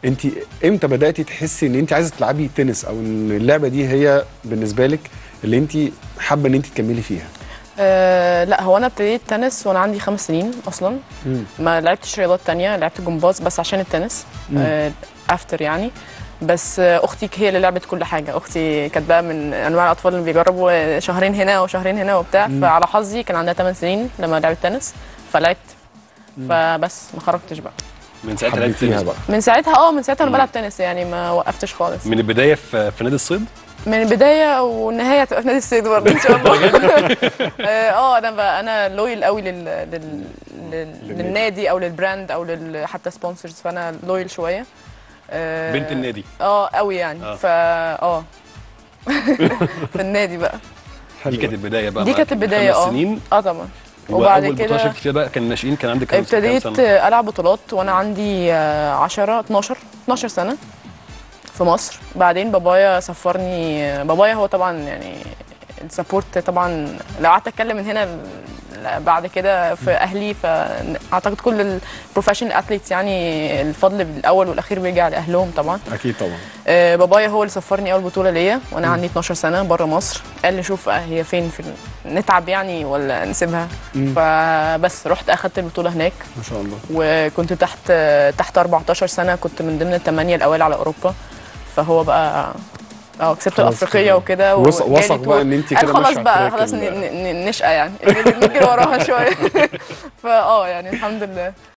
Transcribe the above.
انت امتى بداتي تحسي ان انت عايزه تلعبي تنس او ان اللعبه دي هي بالنسبه لك اللي انت حابه ان انت تكملي فيها أه لا هو انا ابتديت تنس وانا عندي خمس سنين اصلا مم. ما لعبتش رياضات تانية لعبت جمباز بس عشان التنس مم. افتر يعني بس آه، اختي هي اللي لعبت كل حاجه اختي كانت بقى من انواع الاطفال اللي بيجربوا شهرين هنا وشهرين هنا وبتاع مم. فعلى حظي كان عندها 8 سنين لما لعبت تنس فلعبت فبس ما خرجتش بقى من ساعتها لعبت حبيتيها تنس بقى من ساعتها اه من ساعتها انا بلعب تنس يعني ما وقفتش خالص من البدايه في في نادي الصيد من البدايه والنهايه هتبقى في نادي الصيد برضه ان شاء الله اه آه، انا بقى انا لويل قوي لل... لل... لل... للنادي او للبراند او لل... حتى سبونسرز فانا لويل شويه آه، بنت النادي اه قوي يعني آه. فا اه في النادي بقى دي كانت البدايه بقى دي معاك كانت من البدايه خمس اه سنين اه طبعا وبعد وبعد كده كده شاركت فيها بقى كان ناشئين كان عندك كام كام ابتديت سنه العب بطولات وانا عندي آه، 10 12 12 سنه في مصر بعدين بابايا سفرني بابايا هو طبعا يعني السبورت طبعا لو قعدت اتكلم من هنا ل- بعد كده في اهلي فاعتقد كل البروفيشنال اثليتس يعني الفضل الاول والاخير بيرجع لاهلهم طبعا اكيد طبعا آه، بابايا هو اللي سفرني اول بطوله ليا وانا عندي 12 سنه بره مصر قال لي شوف آه، هي فين في ال- نتعب يعني ولا نسيبها مم. فبس رحت اخدت البطوله هناك ما شاء الله وكنت تحت تحت 14 سنه كنت من ضمن الثمانيه الاوائل على اوروبا فهو بقى اه كسبت خلاص الافريقيه كده. وكده وثق- وجالي وثق تور. بقى إن أنت قال كده خلاص ماشية على بقى التراك خلاص ال- ن- ن- ن- نشقى يعني نجري وراها شويه فاه يعني الحمد لله